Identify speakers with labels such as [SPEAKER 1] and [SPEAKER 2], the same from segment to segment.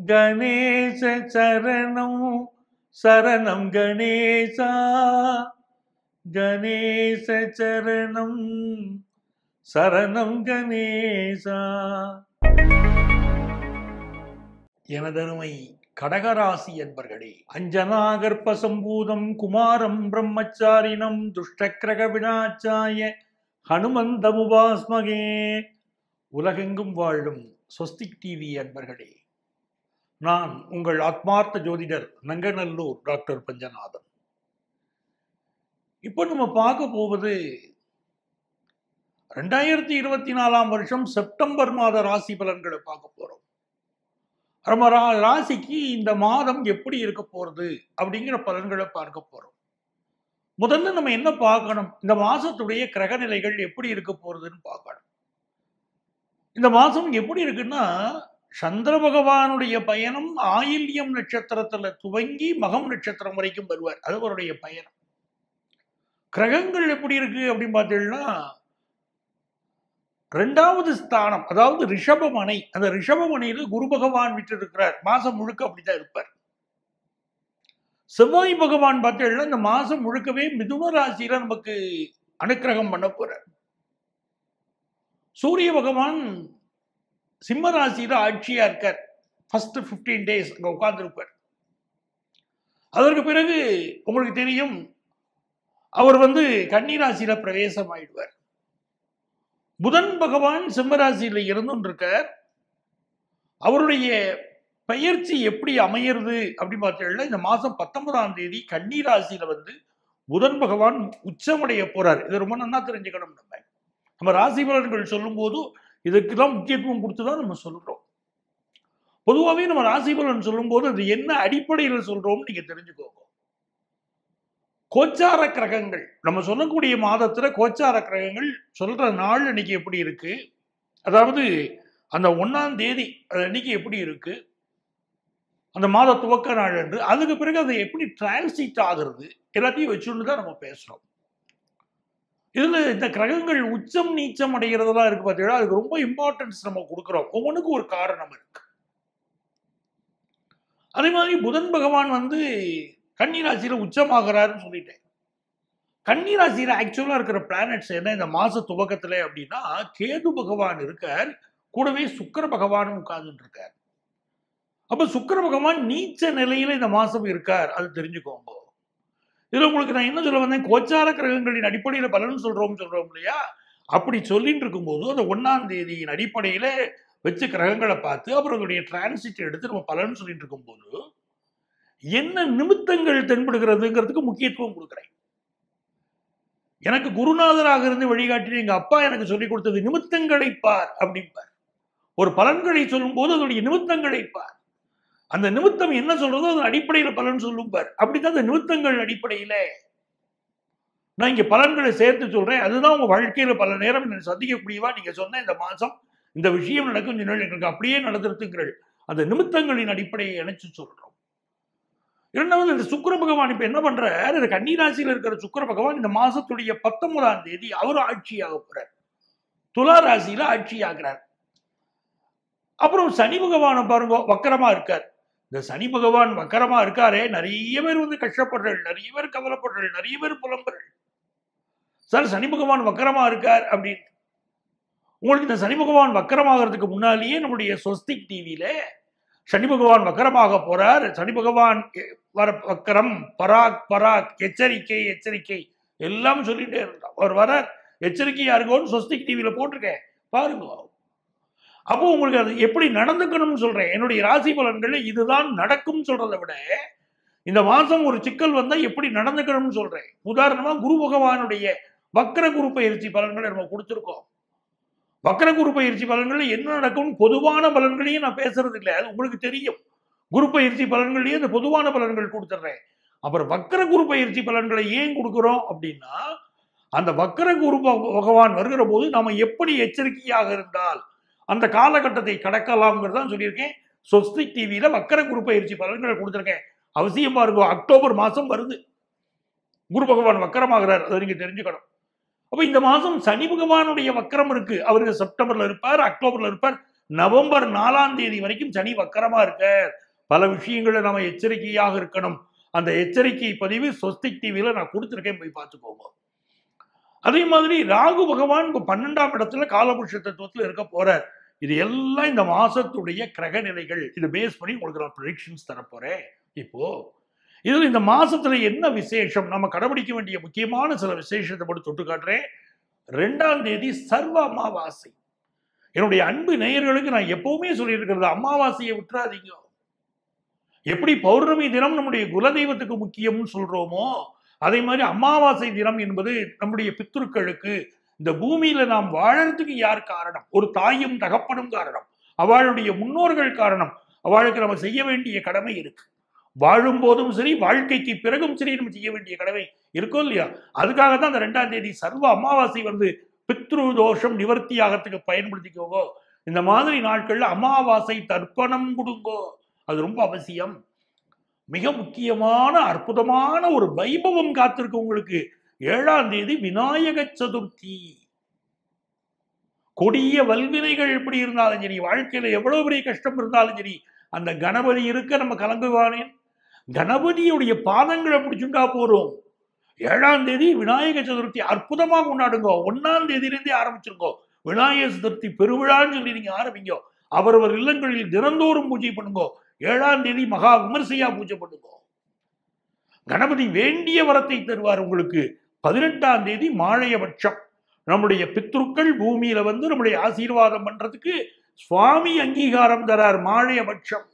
[SPEAKER 1] கணேச சரணம் சரணம் கணேசா கணேச சரணம் சரணம் கணேசா எனதருமை கடகராசி என்பர்களே அஞ்சனாகர்ப்ப சம்பூதம் குமாரம் பிரம்மச்சாரினம் துஷ்டக்கிரக வினாச்சாய ஹனுமந்தமுபாஸ்மகே உலகெங்கும் வாழும் ஸ்வஸ்திக் டிவி அன்பர்களே நான் உங்கள் ஆத்மார்த்த ஜோதிடர் நங்கநல்லூர் டாக்டர் பஞ்சநாதன் இப்போ நம்ம பார்க்க போவது ரெண்டாயிரத்தி இருபத்தி நாலாம் வருஷம் செப்டம்பர் மாத ராசி பலன்களை பார்க்க போறோம் நம்ம ரா- ராசிக்கு இந்த மாதம் எப்படி இருக்க போறது அப்படிங்கிற பலன்களை பார்க்க போறோம் முதல்ல நம்ம என்ன பார்க்கணும் இந்த மாசத்துடைய கிரக நிலைகள் எப்படி இருக்க போறதுன்னு பார்க்கணும் இந்த மாசம் எப்படி இருக்குன்னா சந்திர பகவானுடைய பயணம் ஆயில்யம் நட்சத்திரத்துல துவங்கி மகம் நட்சத்திரம் வரைக்கும் வருவார் அது அவருடைய பயணம் கிரகங்கள் எப்படி இருக்கு அப்படின்னு பார்த்தீங்கன்னா ரெண்டாவது ஸ்தானம் அதாவது ரிஷபமனை அந்த ரிஷபமனையில குரு பகவான் விட்டு இருக்கிறார் மாசம் முழுக்க அப்படித்தான் இருப்பார் செவ்வாய் பகவான் பார்த்தீங்கன்னா இந்த மாசம் முழுக்கவே மிதுன ராசியில நமக்கு அனுக்கிரகம் பண்ண போறார் சூரிய பகவான் சிம்ம ராசியில ஆட்சியா இருக்கார் ஃபர்ஸ்ட் 15 டேஸ் அங்க உட்கார்ந்துருப்பார் அதற்கு பிறகு உங்களுக்கு தெரியும் அவர் வந்து கன்னி ராசியில பிரவேசம் ஆயிடுவார் புதன் பகவான் சிம்மராசியில இருந்தும் இருக்கார் அவருடைய பயிற்சி எப்படி அமையிறது அப்படின்னு பார்த்தீங்கன்னா இந்த மாசம் பத்தொன்பதாம் தேதி கன்னி ராசியில வந்து புதன் பகவான் உச்சமடைய போறார் இது ரொம்ப நல்லா தெரிஞ்சுக்கணும் நம்ம நம்ம ராசி பலன்கள் சொல்லும்போது இதுக்கெல்லாம் முக்கியத்துவம் கொடுத்து தான் நம்ம சொல்றோம் பொதுவாகவே நம்ம ராசி பலன் சொல்லும்போது அது என்ன அடிப்படையில் சொல்றோம்னு நீங்க தெரிஞ்சுக்கோங்க கோச்சார கிரகங்கள் நம்ம சொல்லக்கூடிய மாதத்துல கோச்சார கிரகங்கள் சொல்ற நாள் அன்னைக்கு எப்படி இருக்கு அதாவது அந்த ஒன்னாம் தேதி அது அன்னைக்கு எப்படி இருக்கு அந்த மாத துவக்க நாள் என்று அதுக்கு பிறகு அது எப்படி டிரான்சிட் ஆகுறது எல்லாத்தையும் வச்சுன்னு தான் நம்ம பேசுறோம் இதுல இந்த கிரகங்கள் உச்சம் நீச்சம் அடைகிறதெல்லாம் இருக்கு பார்த்தீங்கன்னா அதுக்கு ரொம்ப இம்பார்ட்டன்ஸ் நம்ம கொடுக்குறோம் ஒவ்வொன்றுக்கும் ஒரு காரணம் இருக்கு அதே மாதிரி புதன் பகவான் வந்து கன்னி ராசியில உச்சமாகிறாருன்னு சொல்லிட்டேன் கன்னி ராசியில ஆக்சுவலா இருக்கிற பிளானட்ஸ் என்ன இந்த மாச துவக்கத்துல அப்படின்னா கேது பகவான் இருக்கார் கூடவே சுக்கிர பகவானும் உட்கார்ந்துட்டு இருக்கார் அப்ப சுக்கிர பகவான் நீச்ச நிலையில இந்த மாசம் இருக்கார் அது தெரிஞ்சுக்கோங்க இதுல உங்களுக்கு நான் என்ன சொல்ல வந்தேன் கோச்சார கிரகங்களின் அடிப்படையில பலன் சொல்றோம் சொல்றோம் இல்லையா அப்படி சொல்லிட்டு இருக்கும்போது அந்த ஒன்னாம் தேதியின் அடிப்படையில வச்சு கிரகங்களை பார்த்து அப்புறம் அதோடைய டிரான்சிட் எடுத்து நம்ம பலன் சொல்லிட்டு இருக்கும்போது என்ன நிமித்தங்கள் தென்படுகிறதுங்கிறதுக்கு முக்கியத்துவம் கொடுக்குறேன் எனக்கு குருநாதராக இருந்து வழிகாட்டி எங்க அப்பா எனக்கு சொல்லிக் கொடுத்தது நிமித்தங்களை பார் அப்படிம்பார் ஒரு பலன்களை சொல்லும்போது அதனுடைய நிமித்தங்களை பார் அந்த நிமித்தம் என்ன சொல்றதோ அதன் அடிப்படையில பலன் சொல்லும் பார் அப்படித்தான் அந்த நிமித்தங்கள் அடிப்படையில நான் இங்க பலன்களை சேர்த்து சொல்றேன் அதுதான் உங்க வாழ்க்கையில பல நேரம் என்னை சந்திக்கக்கூடியவா நீங்க சொன்ன இந்த மாசம் இந்த விஷயம் நடக்கும் இந்த நாள் எங்களுக்கு அப்படியே நடந்துருத்துங்கள் அந்த நிமித்தங்களின் அடிப்படையை இணைச்சு சொல்றோம் இரண்டாவது இந்த சுக்கிர பகவான் இப்ப என்ன பண்றார் இந்த கன்னிராசியில் இருக்கிற சுக்கிர பகவான் இந்த மாசத்துடைய பத்தொன்பதாம் தேதி அவரும் ஆட்சியாக போறார் துலா ராசியில ஆட்சி ஆகிறார் அப்புறம் சனி பகவானை பாருங்க வக்கரமா இருக்கார் இந்த சனி பகவான் வக்கரமா இருக்காரே நிறைய பேர் வந்து கஷ்டப்படுறாள் நிறைய பேர் கவலைப்படுறாள் நிறைய பேர் புலம்புறாள் சார் சனி பகவான் வக்கரமா இருக்கார் அப்படின்னு உங்களுக்கு இந்த சனி பகவான் வக்கரமாகிறதுக்கு முன்னாலேயே நம்முடைய ஸ்வஸ்திக் டிவியில சனி பகவான் வக்கரமாக போறார் சனி பகவான் எ- வர வக்கரம் பராக் பராக் எச்சரிக்கை எச்சரிக்கை எல்லாம் சொல்லிட்டே இருந்தான் அவர் வர எச்சரிக்கையா இருக்கோன்னு ஸ்வஸ்திக் டிவியில போட்டிருக்கேன் பாருங்க அப்போ உங்களுக்கு அது எப்படி நடந்துக்கணும்னு சொல்றேன் என்னுடைய ராசி பலன்கள் இதுதான் நடக்கும் சொல்றதை விட இந்த மாசம் ஒரு சிக்கல் வந்தா எப்படி நடந்துக்கணும்னு சொல்றேன் உதாரணமா குரு பகவானுடைய வக்கர குரு பயிற்சி பலன்களை நம்ம கொடுத்துருக்கோம் வக்கர குரு பயிற்சி பலன்கள் என்ன நடக்கும் பொதுவான பலன்களையும் நான் பேசுறது இல்லை அது உங்களுக்கு தெரியும் குரு பயிற்சி பலன்களையும் அந்த பொதுவான பலன்கள் கொடுத்துட்றேன் அப்புறம் வக்கர குரு பயிற்சி பலன்களை ஏன் கொடுக்குறோம் அப்படின்னா அந்த வக்கர குரு பக- பகவான் வருகிற போது நாம எப்படி எச்சரிக்கையாக இருந்தால் அந்த காலகட்டத்தை கடக்கலாம்ங்கிறது தான் சொல்லியிருக்கேன் சொஸ்திக் டிவியில வக்கர குரு பயிற்சி பலன்களை கொடுத்துருக்கேன் அவசியமா இருக்கும் அக்டோபர் மாசம் வருது குரு பகவான் வக்கரமாகிறார் அதை நீங்க தெரிஞ்சுக்கணும் அப்ப இந்த மாசம் சனி பகவானுடைய வக்கரம் இருக்கு அவருக்கு செப்டம்பர்ல இருப்பார் அக்டோபர்ல இருப்பார் நவம்பர் நாலாம் தேதி வரைக்கும் சனி வக்கரமா இருக்க பல விஷயங்களை நம்ம எச்சரிக்கையாக இருக்கணும் அந்த எச்சரிக்கை பதிவு சொஸ்திக் டிவியில நான் கொடுத்துருக்கேன் போய் பார்த்துக்கோங்க அதே மாதிரி ராகு பகவான் இப்போ பன்னெண்டாம் இடத்துல காலபுருஷ தத்துவத்தில் இருக்க போறார் இது எல்லாம் இந்த மாசத்துடைய கிரக நிலைகள் இது பேஸ் பண்ணி உங்களுக்கு நான் ப்ரிடிக்ஷன்ஸ் தரப்போறேன் இப்போ இதில் இந்த மாசத்துல என்ன விசேஷம் நம்ம கடைபிடிக்க வேண்டிய முக்கியமான சில விசேஷத்தை மட்டும் தொட்டு காட்டுறேன் ரெண்டாம் தேதி சர்வ அமாவாசை என்னுடைய அன்பு நேயர்களுக்கு நான் எப்பவுமே சொல்லியிருக்கிறது அமாவாசையை விட்டுறாதீங்க எப்படி பௌர்ணமி தினம் நம்முடைய குலதெய்வத்துக்கு முக்கியம்னு சொல்றோமோ அதே மாதிரி அமாவாசை தினம் என்பது நம்முடைய பித்ருக்களுக்கு இந்த பூமியில நாம் வாழறதுக்கு யார் காரணம் ஒரு தாயும் தகப்பனும் காரணம் அவளுடைய முன்னோர்கள் காரணம் அவளுக்கு நம்ம செய்ய வேண்டிய கடமை இருக்கு வாழும் போதும் சரி வாழ்க்கைக்கு பிறகும் சரி நம்ம செய்ய வேண்டிய கடமை இருக்கும் இல்லையா அதுக்காக தான் அந்த ரெண்டாம் தேதி சர்வ அமாவாசை வந்து பித்ரு தோஷம் நிவர்த்தி ஆகிறதுக்கு பயன்படுத்திக்கோங்க இந்த மாதிரி நாட்கள்ல அமாவாசை தர்ப்பணம் கொடுங்கோ அது ரொம்ப அவசியம் மிக முக்கியமான அற்புதமான ஒரு வைபவம் காத்திருக்கு உங்களுக்கு ஏழாம் தேதி விநாயக சதுர்த்தி கொடிய வல்வினைகள் எப்படி இருந்தாலும் சரி வாழ்க்கையில எவ்வளவு பெரிய கஷ்டம் இருந்தாலும் சரி அந்த கணபதி இருக்க நம்ம கலங்குவானேன் கணபதியுடைய பாதங்களை பிடிச்சுட்டா போறோம் ஏழாம் தேதி விநாயக சதுர்த்தி அற்புதமா கொண்டாடுங்க ஒன்னாம் தேதியிலிருந்தே ஆரம்பிச்சிருக்கோ விநாயக சதுர்த்தி பெருவிழான்னு சொல்லி நீங்க ஆரம்பிங்க அவரவர் இல்லங்களில் தினந்தோறும் பூஜை பண்ணுங்க ஏழாம் தேதி மகா விமர்சையா பூஜை பண்ணுங்க கணபதி வேண்டிய வரத்தை தருவார் உங்களுக்கு பதினெட்டாம் தேதி மாழையபட்சம் நம்முடைய பித்ருக்கள் பூமியில வந்து நம்முடைய ஆசீர்வாதம் பண்றதுக்கு சுவாமி அங்கீகாரம் தரார் மாழையபட்சம்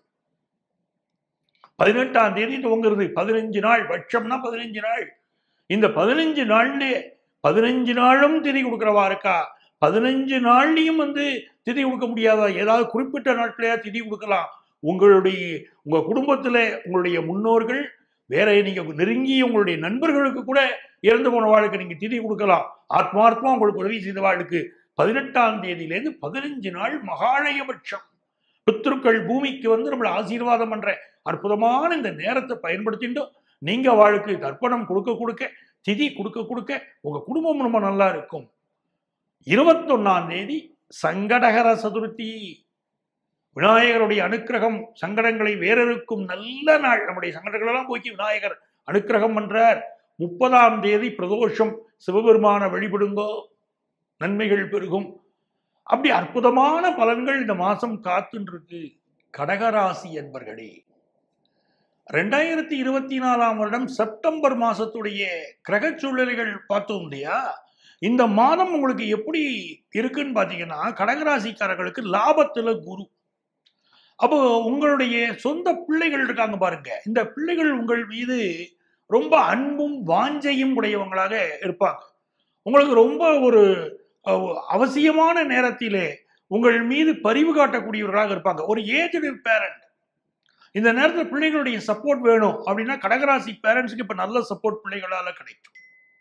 [SPEAKER 1] பதினெட்டாம் தேதி துவங்குறது பதினஞ்சு நாள் பட்சம்னா பதினஞ்சு நாள் இந்த பதினஞ்சு நாள்லே பதினஞ்சு நாளும் திதி கொடுக்குறவா இருக்கா பதினஞ்சு நாள்லையும் வந்து திதி கொடுக்க முடியாதா ஏதாவது குறிப்பிட்ட நாட்களையா திதி கொடுக்கலாம் உங்களுடைய உங்க குடும்பத்துல உங்களுடைய முன்னோர்கள் வேற நீங்க நெருங்கி உங்களுடைய நண்பர்களுக்கு கூட இறந்து போன வாழ்க்கை நீங்க திதி கொடுக்கலாம் ஆத்மார்த்தமா உங்களுக்கு உதவி செய்த வாழ்க்கை பதினெட்டாம் தேதியிலேருந்து பதினஞ்சு நாள் மகாலயபட்சம் பித்ருக்கள் பூமிக்கு வந்து நம்மளை ஆசீர்வாதம் பண்ற அற்புதமான இந்த நேரத்தை பயன்படுத்திட்டு நீங்க வாழ்க்கை தர்ப்பணம் கொடுக்க கொடுக்க திதி கொடுக்க கொடுக்க உங்க குடும்பம் ரொம்ப நல்லா இருக்கும் இருபத்தொன்னாம் தேதி சங்கடகர சதுர்த்தி விநாயகருடைய அனுக்கிரகம் சங்கடங்களை வேறறுக்கும் நல்ல நாள் நம்முடைய சங்கடங்களெல்லாம் போக்கி விநாயகர் அனுக்கிரகம் பண்றார் முப்பதாம் தேதி பிரதோஷம் சிவபெருமான வழிபடுங்கோ நன்மைகள் பெருகும் அப்படி அற்புதமான பலன்கள் இந்த மாசம் காத்துன்னு இருக்கு கடகராசி என்பர்களே ரெண்டாயிரத்தி இருபத்தி நாலாம் வருடம் செப்டம்பர் மாசத்துடைய கிரக சூழ்நிலைகள் பார்த்தோம் இல்லையா இந்த மாதம் உங்களுக்கு எப்படி இருக்குன்னு பார்த்தீங்கன்னா கடகராசிக்காரர்களுக்கு லாபத்துல குரு அப்போ உங்களுடைய சொந்த பிள்ளைகள் இருக்காங்க பாருங்க இந்த பிள்ளைகள் உங்கள் மீது ரொம்ப அன்பும் வாஞ்சையும் உடையவங்களாக இருப்பாங்க உங்களுக்கு ரொம்ப ஒரு அஹ், அவசியமான நேரத்திலே உங்கள் மீது பரிவு காட்டக்கூடியவர்களாக இருப்பாங்க ஒரு ஏஜ்டு பேரண்ட் இந்த நேரத்தில் பிள்ளைகளுடைய சப்போர்ட் வேணும் அப்படின்னா கடகராசி பேரண்ட்ஸுக்கு இப்போ நல்ல சப்போர்ட் பிள்ளைகளால கிடைக்கும்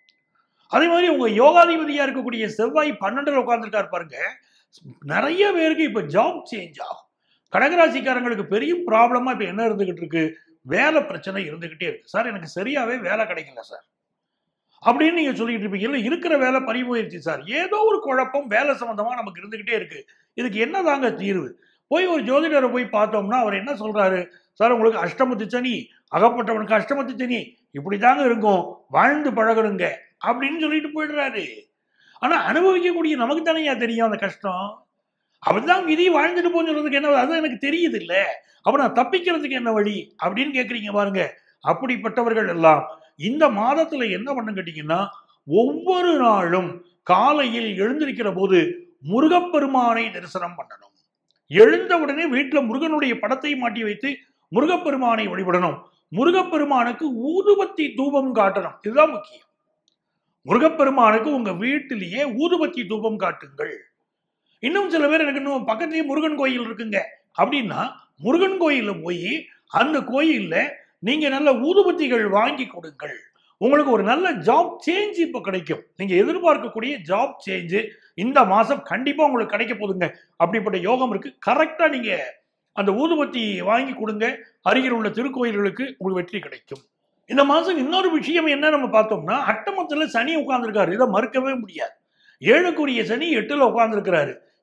[SPEAKER 1] அதே மாதிரி உங்க யோகாதிபதியா இருக்கக்கூடிய செவ்வாய் பன்னெண்டுல உட்கார்ந்துருக்காரு பாருங்க நிறைய பேருக்கு இப்ப ஜாப் சேஞ்ச் ஆகும் கடகராசிக்காரங்களுக்கு பெரிய ப்ராப்ளமா இப்ப என்ன இருந்துகிட்டு இருக்கு வேலை பிரச்சனை இருந்துகிட்டே இருக்கு சார் எனக்கு சரியாவே வேலை கிடைக்கல சார் அப்படின்னு நீங்க சொல்லிட்டு இருப்பீங்க இல்ல இருக்கிற வேலை பறி போயிருச்சு சார் ஏதோ ஒரு குழப்பம் வேலை சம்பந்தமா நமக்கு இருந்துகிட்டே இருக்கு இதுக்கு என்ன தாங்க தீர்வு போய் ஒரு ஜோதிடரை போய் பார்த்தோம்னா அவர் என்ன சொல்றாரு சார் உங்களுக்கு அஷ்டமத்து சனி அகப்பட்டவனுக்கு அஷ்டமத்து சனி இப்படி தாங்க இருக்கும் வாழ்ந்து பழகணுங்க அப்படின்னு சொல்லிட்டு போயிடுறாரு ஆனா அனுபவிக்கக்கூடிய நமக்கு தானேயா தெரியும் அந்த கஷ்டம் அப்படிதான் விதி வாழ்ந்துட்டு போன்னு சொல்றதுக்கு என்ன அது எனக்கு தெரியுது இல்ல அப்ப நான் தப்பிக்கிறதுக்கு என்ன வழி அப்படின்னு கேக்குறீங்க பாருங்க அப்படிப்பட்டவர்கள் எல்லாம் இந்த மாதத்துல என்ன பண்ண கேட்டீங்கன்னா ஒவ்வொரு நாளும் காலையில் எழுந்திருக்கிற போது முருகப்பெருமானை தரிசனம் பண்ணணும் எழுந்த உடனே வீட்டுல முருகனுடைய படத்தை மாட்டி வைத்து முருகப்பெருமானை வழிபடணும் முருகப்பெருமானுக்கு ஊதுபத்தி தூபம் காட்டணும் இதுதான் முக்கியம் முருகப்பெருமானுக்கு உங்க வீட்டிலேயே ஊதுபத்தி தூபம் காட்டுங்கள் இன்னும் சில பேர் எனக்கு இன்னும் பக்கத்துலயே முருகன் கோயில் இருக்குங்க அப்படின்னா முருகன் கோயில்ல போய் அந்த கோயில்ல நீங்க நல்ல ஊதுபத்திகள் வாங்கி கொடுங்கள் உங்களுக்கு ஒரு நல்ல ஜாப் சேஞ்ச் இப்போ கிடைக்கும் நீங்க எதிர்பார்க்கக்கூடிய ஜாப் சேஞ்ச் இந்த மாசம் கண்டிப்பா உங்களுக்கு கிடைக்க போதுங்க அப்படிப்பட்ட யோகம் இருக்கு கரெக்டா நீங்க அந்த ஊதுபத்தி வாங்கி கொடுங்க அருகில் உள்ள திருக்கோயில்களுக்கு உங்களுக்கு வெற்றி கிடைக்கும் இந்த மாசம் இன்னொரு விஷயம் என்ன நம்ம பார்த்தோம்னா அட்டமத்துல சனி உட்கார்ந்துருக்காரு இதை மறுக்கவே முடியாது ஏழுக்குரிய சனி எட்டுல உட்கார்ந்துருக்கிறாரு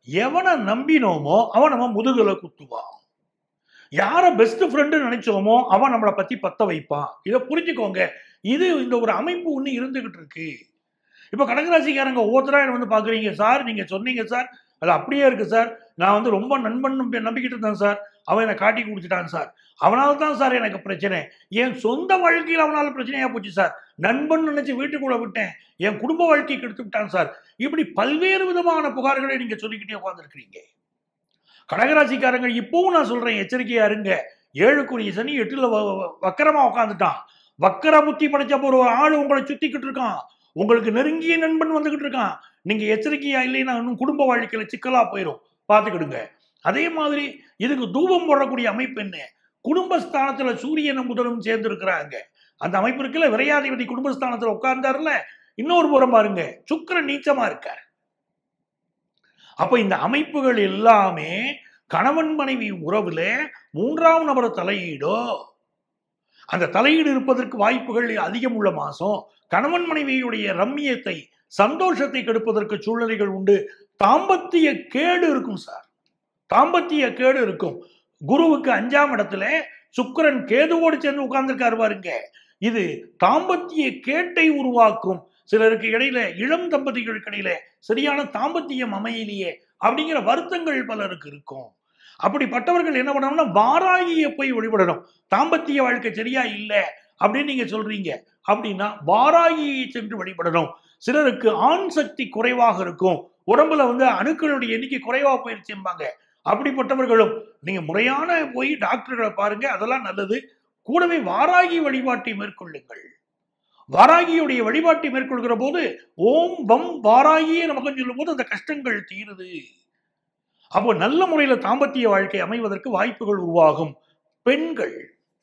[SPEAKER 1] எவனை நம்பினோமோ அவன் நம்ம முதுகுல குத்துவான் யார பெஸ்ட் ஃப்ரெண்டு நினைச்சோமோ அவன் நம்மளை பத்தி பத்த வைப்பான் இதை புரிஞ்சுக்கோங்க இது இந்த ஒரு அமைப்பு ஒண்ணு இருந்துகிட்டு இருக்கு இப்ப கடகராசிக்காரங்க ஒவ்வொருத்தரா என்னை வந்து பாக்குறீங்க சார் நீங்க சொன்னீங்க சார் அது அப்படியே இருக்கு சார் நான் வந்து ரொம்ப நண்பன் நம்பி- நம்பிக்கிட்டு இருந்தேன் சார் அவன் என்னை காட்டி கொடுத்துட்டான் சார் அவனால தான் சார் எனக்கு பிரச்சனை என் சொந்த வாழ்க்கையில் அவனால பிரச்சனையா போச்சு சார் நண்பன் நினைச்சு வீட்டுக்குள்ள விட்டேன் என் குடும்ப வாழ்க்கைக்கு எடுத்து விட்டான் சார் இப்படி பல்வேறு விதமான புகார்களை நீங்க சொல்லிக்கிட்டே உட்காந்துருக்கிறீங்க கடகராசிக்காரங்க இப்பவும் நான் சொல்றேன் எச்சரிக்கையா இருங்க ஏழுக்குரிய சனி எட்டுல வ- வ- வக்கரமா உட்காந்துட்டான் வக்கர புத்தி படைச்ச ஒரு ஆள் உங்களை சுத்திக்கிட்டு இருக்கான் உங்களுக்கு நெருங்கிய நண்பன் வந்துகிட்டு இருக்கான் நீங்க எச்சரிக்கையா இல்லைன்னா இன்னும் குடும்ப வாழ்க்கையில சிக்கலா போயிடும் பார்த்துக்கிடுங்க அதே மாதிரி இதுக்கு தூபம் போடக்கூடிய அமைப்பு என்ன குடும்பஸ்தானத்துல சூரியனும் புதனும் சேர்ந்து இருக்கிறாங்க அந்த அமைப்பு இருக்குல்ல விரையாதிபதி குடும்பஸ்தானத்துல உட்கார்ந்தாருல இன்னொரு புறம் பாருங்க சுக்கிரன் நீச்சமா இருக்கார் அப்ப இந்த அமைப்புகள் எல்லாமே கணவன் மனைவி உறவுல மூன்றாம் நபர் தலையீடோ அந்த தலையீடு இருப்பதற்கு வாய்ப்புகள் அதிகம் உள்ள மாசம் கணவன் மனைவியுடைய ரம்மியத்தை சந்தோஷத்தை கெடுப்பதற்கு சூழ்நிலைகள் உண்டு தாம்பத்திய கேடு இருக்கும் சார் தாம்பத்திய கேடு இருக்கும் குருவுக்கு அஞ்சாம் இடத்துல சுக்கிரன் கேதுவோடு சேர்ந்து உட்கார்ந்துருக்காரு பாருங்க இது தாம்பத்திய கேட்டை உருவாக்கும் சிலருக்கு இடையில இளம் தம்பதிகளுக்கு இடையில சரியான தாம்பத்தியம் அமையலையே அப்படிங்கிற வருத்தங்கள் பலருக்கு இருக்கும் அப்படிப்பட்டவர்கள் என்ன பண்ணணும்னா வாராகியை போய் வழிபடணும் தாம்பத்திய வாழ்க்கை சரியா இல்லை அப்படின்னு நீங்க சொல்றீங்க அப்படின்னா வாராகியை சென்று வழிபடணும் சிலருக்கு ஆண் சக்தி குறைவாக இருக்கும் உடம்புல வந்து அணுக்களுடைய எண்ணிக்கை குறைவா போயிருச்சும்பாங்க அப்படிப்பட்டவர்களும் நீங்க முறையான போய் டாக்டர்களை பாருங்க அதெல்லாம் நல்லது கூடவே வாராகி வழிபாட்டை மேற்கொள்ளுங்கள் வாராகியுடைய வழிபாட்டை மேற்கொள்கிற போது ஓம் வம் வாராகியே நமக்கு சொல்லும் போது அந்த கஷ்டங்கள் தீருது அப்போ நல்ல முறையில தாம்பத்திய வாழ்க்கை அமைவதற்கு வாய்ப்புகள் உருவாகும் பெண்கள்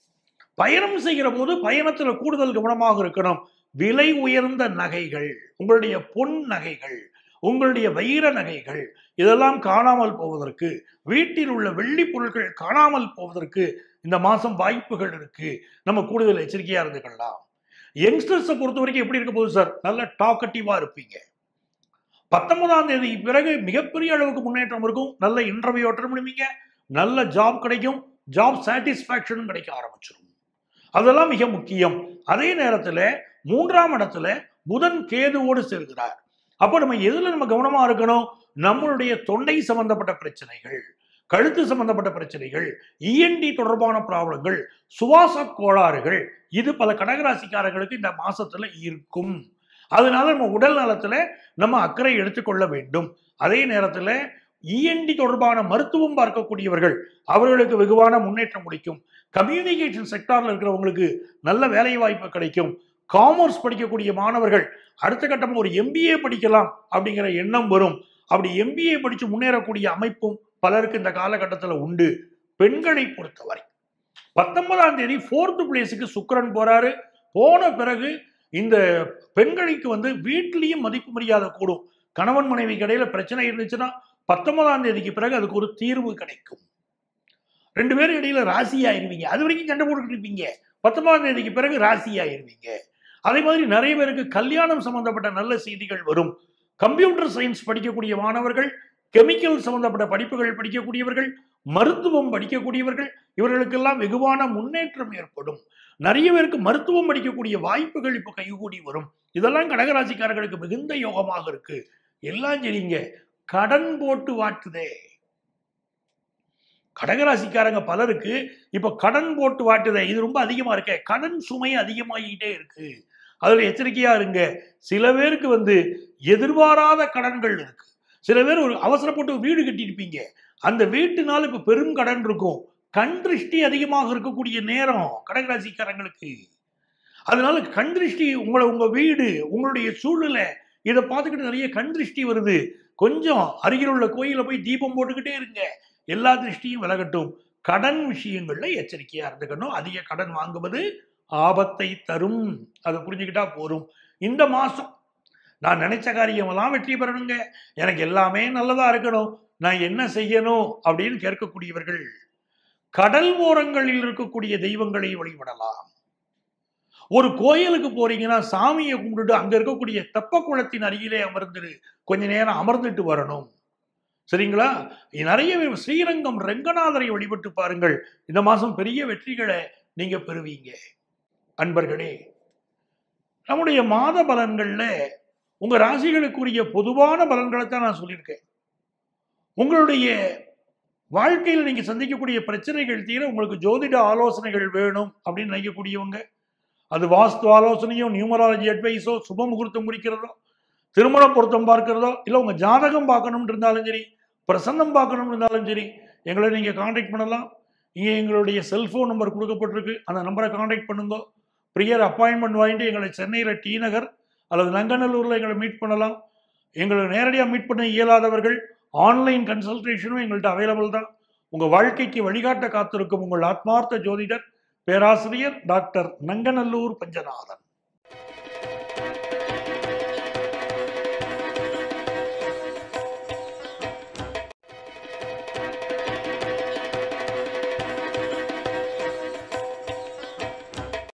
[SPEAKER 1] பயணம் செய்கிற போது பயணத்துல கூடுதல் கவனமாக இருக்கணும் விலை உயர்ந்த நகைகள் உங்களுடைய பொன் நகைகள் உங்களுடைய வைர நகைகள் இதெல்லாம் காணாமல் போவதற்கு வீட்டில் உள்ள வெள்ளி பொருட்கள் காணாமல் போவதற்கு இந்த மாசம் வாய்ப்புகள் இருக்கு நம்ம கூடுதல் எச்சரிக்கையா இருந்துக்கலாம் யங்ஸ்டர்ஸை பொறுத்த வரைக்கும் எப்படி இருக்க போகுது சார் நல்ல டாக்கட்டிவா இருப்பீங்க பத்தொன்பதாம் தேதி பிறகு மிகப்பெரிய அளவுக்கு முன்னேற்றம் இருக்கும் நல்ல இன்டர்வியூ அட்டன் பண்ணுவீங்க நல்ல ஜாப் கிடைக்கும் ஜாப் சாட்டிஸ்பாக்சனும் கிடைக்க ஆரம்பிச்சிடும் அதெல்லாம் மிக முக்கியம் அதே நேரத்துல மூன்றாம் இடத்துல புதன் கேதுவோடு சேர்கிறார் அப்போ நம்ம எதுல நம்ம கவனமா இருக்கணும் நம்மளுடைய தொண்டை சம்பந்தப்பட்ட பிரச்சனைகள் கழுத்து சம்பந்தப்பட்ட பிரச்சனைகள் இஎன்டி தொடர்பான ப்ராப்ளங்கள் சுவாச கோளாறுகள் இது பல கடகராசிக்காரர்களுக்கு இந்த மாசத்துல இருக்கும் அதனால நம்ம உடல் நலத்துல நம்ம அக்கறை எடுத்துக்கொள்ள வேண்டும் அதே நேரத்துல இஎன்டி தொடர்பான மருத்துவம் பார்க்கக்கூடியவர்கள் அவர்களுக்கு வெகுவான முன்னேற்றம் முடிக்கும் கம்யூனிகேஷன் செக்டார்ல இருக்கிறவங்களுக்கு நல்ல வேலை வாய்ப்பு கிடைக்கும் காமர்ஸ் படிக்கக்கூடிய மாணவர்கள் அடுத்த கட்டமா ஒரு எம்பிஏ படிக்கலாம் அப்படிங்கிற எண்ணம் வரும் அப்படி எம்பிஏ படிச்சு முன்னேறக்கூடிய அமைப்பும் பலருக்கு இந்த காலகட்டத்தில் உண்டு பெண்களை பொறுத்தவரை பத்தொன்பதாம் தேதி ஃபோர்த் பிளேஸுக்கு சுக்கிரன் போறாரு போன பிறகு இந்த பெண்களுக்கு வந்து வீட்டிலையும் மதிப்பு மரியாதை கூடும் கணவன் மனைவிக்கு இடையில பிரச்சனை இருந்துச்சுன்னா பத்தொன்பதாம் தேதிக்கு பிறகு அதுக்கு ஒரு தீர்வு கிடைக்கும் ரெண்டு பேரும் இடையில ராசி ஆயிருவீங்க அது வரைக்கும் சண்டை போட்டுக்கிட்டு இருப்பீங்க பத்தொன்பதாம் தேதிக்கு பிறகு ராசி ஆயிருவீங்க அதே மாதிரி நிறைய பேருக்கு கல்யாணம் சம்பந்தப்பட்ட நல்ல செய்திகள் வரும் கம்ப்யூட்டர் சயின்ஸ் படிக்கக்கூடிய மாணவர்கள் கெமிக்கல் சம்பந்தப்பட்ட படிப்புகள் படிக்கக்கூடியவர்கள் மருத்துவம் படிக்கக்கூடியவர்கள் இவர்களுக்கெல்லாம் வெகுவான முன்னேற்றம் ஏற்படும் நிறைய பேருக்கு மருத்துவம் படிக்கக்கூடிய வாய்ப்புகள் இப்போ கைகூடி வரும் இதெல்லாம் கடகராசிக்காரர்களுக்கு மிகுந்த யோகமாக இருக்கு எல்லாம் சரிங்க கடன் போட்டு வாட்டுதே கடகராசிக்காரங்க பலருக்கு இப்ப கடன் போட்டு வாட்டுதே இது ரொம்ப அதிகமா இருக்கே கடன் சுமை அதிகமாகிட்டே இருக்கு அதுல எச்சரிக்கையா இருங்க சில பேருக்கு வந்து எதிர்பாராத கடன்கள் இருக்கு சில பேர் ஒரு அவசரப்பட்டு வீடு கட்டியிருப்பீங்க அந்த வீட்டுனால இப்ப பெரும் கடன் இருக்கும் கண் திருஷ்டி அதிகமாக இருக்கக்கூடிய நேரம் கடகராசிக்காரங்களுக்கு அதனால கண் திருஷ்டி உங்களை உங்க வீடு உங்களுடைய சூழ்நிலை இதை பார்த்துக்கிட்டு நிறைய கண் திருஷ்டி வருது கொஞ்சம் அருகில் உள்ள கோயில போய் தீபம் போட்டுக்கிட்டே இருங்க எல்லா திருஷ்டியும் விலகட்டும் கடன் விஷயங்கள்ல எச்சரிக்கையா இருந்துக்கணும் அதிக கடன் வாங்குவது ஆபத்தை தரும் அதை புரிஞ்சுக்கிட்டா போரும் இந்த மாசம் நான் நினைச்ச காரியமெல்லாம் வெற்றி பெறணுங்க எனக்கு எல்லாமே நல்லதா இருக்கணும் நான் என்ன செய்யணும் அப்படின்னு கேட்கக்கூடியவர்கள் கடல் ஓரங்களில் இருக்கக்கூடிய தெய்வங்களை வழிபடலாம் ஒரு கோயிலுக்கு போறீங்கன்னா சாமியை கும்பிட்டுட்டு அங்க இருக்கக்கூடிய தெப்ப குளத்தின் அருகிலே அமர்ந்துரு கொஞ்ச நேரம் அமர்ந்துட்டு வரணும் சரிங்களா நிறைய பேர் ஸ்ரீரங்கம் ரெங்கநாதரை வழிபட்டு பாருங்கள் இந்த மாசம் பெரிய வெற்றிகளை நீங்க பெறுவீங்க அன்பர்களே நம்முடைய மாத பலன்கள்ல உங்க ராசிகளுக்குரிய பொதுவான பலன்களை தான் நான் சொல்லியிருக்கேன் உங்களுடைய வாழ்க்கையில் நீங்க சந்திக்கக்கூடிய பிரச்சனைகள் தீர உங்களுக்கு ஜோதிட ஆலோசனைகள் வேணும் அப்படின்னு நினைக்கக்கூடியவங்க அது வாஸ்து ஆலோசனையோ நியூமராலஜி அட்வைஸோ சுப முகூர்த்தம் குறிக்கிறதோ திருமண பொருத்தம் பார்க்கிறதோ இல்லை உங்க ஜாதகம் பார்க்கணும்னு இருந்தாலும் சரி பிரசன்னம் பார்க்கணும்னு இருந்தாலும் சரி எங்களை நீங்க காண்டாக்ட் பண்ணலாம் இங்கே எங்களுடைய செல்போன் நம்பர் கொடுக்கப்பட்டிருக்கு அந்த நம்பரை காண்டாக்ட் பண்ணுங்க ப்ரியர் அப்பாயின்மெண்ட் வாங்கிட்டு எங்களை சென்னையில் டி நகர் அல்லது நங்கநல்லூரில் எங்களை மீட் பண்ணலாம் எங்களை நேரடியாக மீட் பண்ண இயலாதவர்கள் ஆன்லைன் கன்சல்டேஷனும் எங்கள்கிட்ட அவைலபிள் தான் உங்கள் வாழ்க்கைக்கு வழிகாட்ட காத்திருக்கும் உங்கள் ஆத்மார்த்த ஜோதிடர் பேராசிரியர் டாக்டர் நங்கநல்லூர் பஞ்சநாதன்